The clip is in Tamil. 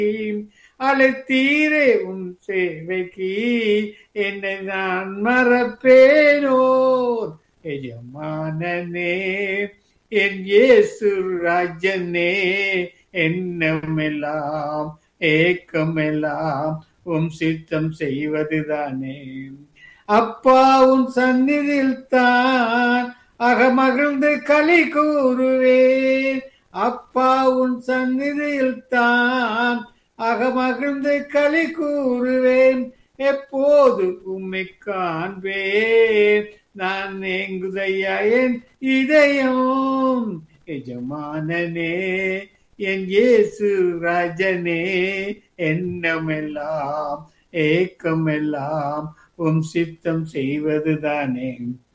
அழைத்தீரே உன் சேவைக்கு என்னை நான் மறப்பேனோ எஜமானனே என் இயேசு ராஜனே எண்ணமெல்லாம் ஏக்கமெல்லாம் உம் சித்தம் செய்வதுதானே அப்பா உன் சந்நிதியில் தான் அகமகிழ்ந்து களி கூறுவேன் அப்பா உன் சந்நிதியில் தான் அகமகிழ்ந்து களி கூறுவேன் எப்போது உம்மை காண்பேன் நான் எங்குதையா என் இதயம் எஜமானனே என் இயேசு ராஜனே எண்ணமெல்லாம் ஏக்கமெல்லாம் உம் சித்தம் செய்வதுதானே